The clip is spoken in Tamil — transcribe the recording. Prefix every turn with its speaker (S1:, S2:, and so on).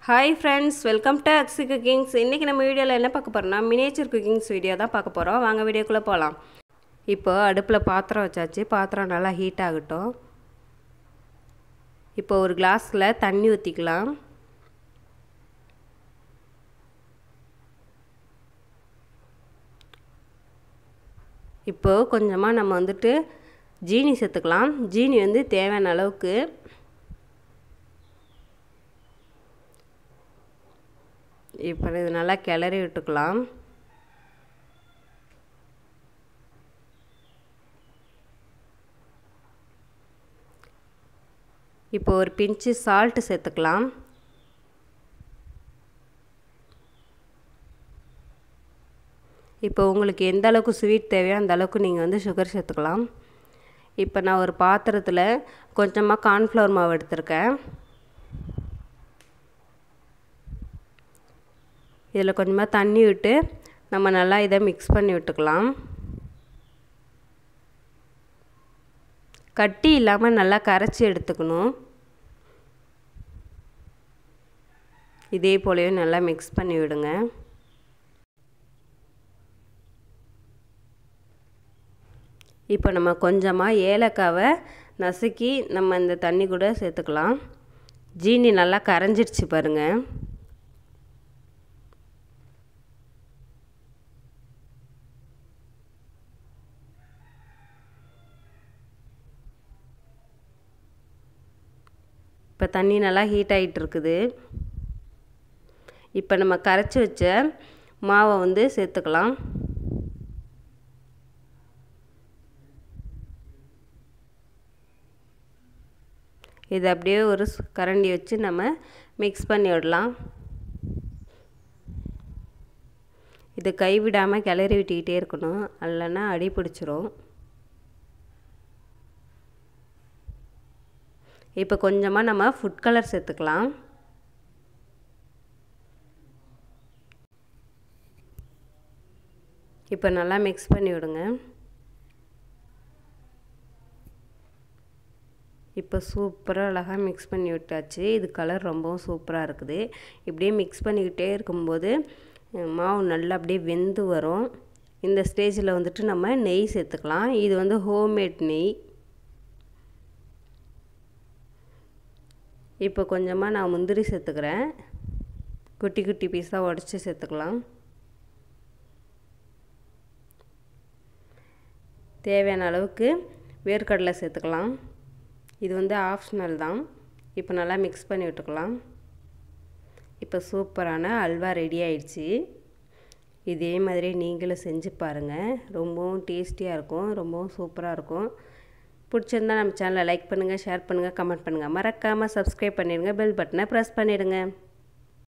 S1: hi friends welcome to Aksi cookings இன்றைக்கி நம்ம வீடியோவில் என்ன பார்க்க போகிறோம்னா மினியேச்சர் குக்கிங்ஸ் வீடியோ தான் பார்க்க போகிறோம் வாங்க வீடியோக்குள்ளே போகலாம் இப்போ அடுப்பில் பாத்திரம் வச்சாச்சு பாத்திரம் நல்லா ஹீட் ஆகட்டும் இப்போ ஒரு கிளாஸில் தண்ணி ஊற்றிக்கலாம் இப்போது கொஞ்சமாக நம்ம வந்துட்டு ஜீனி சேர்த்துக்கலாம் ஜீனி வந்து தேவையான அளவுக்கு இப்போ இது நல்லா கிளறி விட்டுக்கலாம் இப்போ ஒரு பிஞ்சு சால்ட்டு சேர்த்துக்கலாம் இப்போ உங்களுக்கு எந்த அளவுக்கு ஸ்வீட் தேவையோ அந்த அளவுக்கு நீங்கள் வந்து சுகர் சேர்த்துக்கலாம் இப்போ நான் ஒரு பாத்திரத்தில் கொஞ்சமாக கார்ன்ஃப்ளவர் மாவு எடுத்திருக்கேன் இதில் கொஞ்சமாக தண்ணி விட்டு நம்ம நல்லா இதை மிக்ஸ் பண்ணி விட்டுக்கலாம் கட்டி இல்லாமல் நல்லா கரைச்சி எடுத்துக்கணும் இதே போலவே நல்லா மிக்ஸ் பண்ணி விடுங்க இப்போ நம்ம கொஞ்சமாக ஏலக்காவை நசுக்கி நம்ம இந்த தண்ணி கூட சேர்த்துக்கலாம் ஜீனி நல்லா கரைஞ்சிடுச்சு பாருங்கள் இப்போ தண்ணி நல்லா ஹீட் ஆகிட்டு இருக்குது இப்போ நம்ம கரைச்சி வச்ச மாவை வந்து சேர்த்துக்கலாம் இது அப்படியே ஒரு கரண்டி வச்சு நம்ம மிக்ஸ் பண்ணி விடலாம் இது கைவிடாமல் கிளறி விட்டுக்கிட்டே இருக்கணும் இல்லைன்னா அடி பிடிச்சிரும் இப்போ கொஞ்சமாக நம்ம ஃபுட் கலர் சேர்த்துக்கலாம் இப்போ நல்லா மிக்ஸ் பண்ணி விடுங்க இப்போ சூப்பராக அழகாக மிக்ஸ் பண்ணி விட்டாச்சு இது கலர் ரொம்பவும் சூப்பராக இருக்குது இப்படியே மிக்ஸ் பண்ணிக்கிட்டே இருக்கும்போது மாவு நல்லா அப்படியே வெந்து வரும் இந்த ஸ்டேஜில் வந்துட்டு நம்ம நெய் சேர்த்துக்கலாம் இது வந்து ஹோம்மேட் நெய் இப்போ கொஞ்சமாக நான் முந்திரி சேர்த்துக்கிறேன் குட்டி குட்டி பீஸாக உடச்சி சேர்த்துக்கலாம் தேவையான அளவுக்கு வேர்க்கடலை சேர்த்துக்கலாம் இது வந்து ஆப்ஷனல் தான் இப்போ நல்லா மிக்ஸ் பண்ணி விட்டுக்கலாம் இப்போ சூப்பரான அல்வா ரெடி ஆயிடுச்சு இதே மாதிரி நீங்களும் செஞ்சு பாருங்கள் ரொம்பவும் டேஸ்டியாக இருக்கும் ரொம்பவும் சூப்பராக இருக்கும் பிடிச்சிருந்தா நம்ம சேனலை லைக் பண்ணுங்கள் ஷேர் பண்ணுங்கள் கமெண்ட் பண்ணுங்கள் மறக்காமல் சப்ஸ்கிரைப் பண்ணிடுங்க பெல் பட்டனை ப்ரெஸ் பண்ணிவிடுங்க